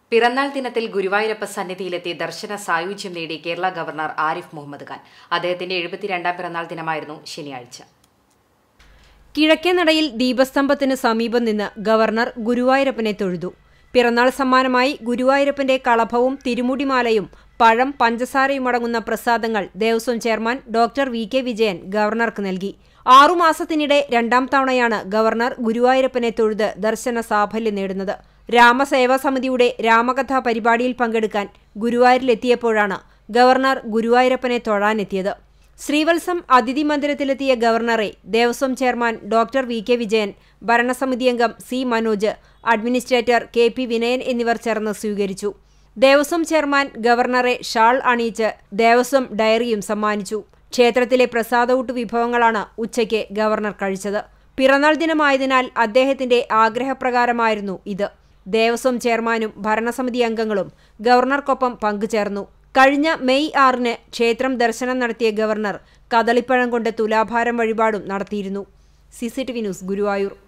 പിറന്നാൾ ദിനത്തിൽ ഗുരുവായൂരപ്പ സന്നിധിയിലെത്തി ദർശന സായുജ്യം നേടി കേരള ഗവർണർ ആരിഫ് മുഹമ്മദ് ഖാൻ അദ്ദേഹത്തിന്റെ എഴുപത്തിരണ്ടാം പിറന്നാൾ ദിനമായിരുന്നു ശനിയാഴ്ച കിഴക്കേനടയിൽ ദീപസ്തംഭത്തിന് സമീപം നിന്ന് ഗവർണർ ഗുരുവായൂരപ്പനെ തൊഴുതു പിറന്നാൾ സമ്മാനമായി ഗുരുവായൂരപ്പന്റെ കളഭവും തിരുമുടിമാലയും പഴം പഞ്ചസാരയുമടങ്ങുന്ന പ്രസാദങ്ങൾ Devaswom chairman doctor V K Vijayan ഗവർണർക്ക് നൽകി ആറുമാസത്തിനിടെ രണ്ടാം തവണയാണ് ഗവർണർ ഗുരുവായൂരപ്പനെ തൊഴുത് ദർശന സാഫല്യം നേടുന്നത് രാമസേവാ സമിതിയുടെ രാമകഥാ പരിപാടിയിൽ പങ്കെടുക്കാൻ ഗുരുവായൂരിലെത്തിയപ്പോഴാണ് ഗവർണർ ഗുരുവായൂരപ്പനെ തൊഴാനെത്തിയത് ശ്രീവത്സം അതിഥി മന്ദിരത്തിലെത്തിയ ഗവർണറെ Devaswom chairman doctor V K Vijayan ഭരണസമിതി അംഗം C Manoj administrator K P Vinayan എന്നിവർ ചേർന്ന് സ്വീകരിച്ചു ദേവസ്വം ചെയർമാൻ ഗവർണറെ ഷാൾ അണിയിച്ച് ദേവസ്വം ഡയറിയും സമ്മാനിച്ചു ക്ഷേത്രത്തിലെ പ്രസാദഊട്ട് വിഭവങ്ങളാണ് ഉച്ചയ്ക്ക് ഗവർണർ കഴിച്ചത് പിറന്നാൾ ദിനമായതിനാൽ അദ്ദേഹത്തിന്റെ ആഗ്രഹപ്രകാരമായിരുന്നു ഇത് ദേവസ്വം ചെയർമാനും ഭരണസമിതി അംഗങ്ങളും ഗവർണർക്കൊപ്പം പങ്കുചേർന്നു കഴിഞ്ഞ മെയ് ആറിന് ക്ഷേത്രം ദർശനം നടത്തിയ ഗവർണർ കദളിപ്പഴം കൊണ്ട് തുലാഭാരം വഴിപാടും നടത്തിയിരുന്നു സി ന്യൂസ് ഗുരുവായൂർ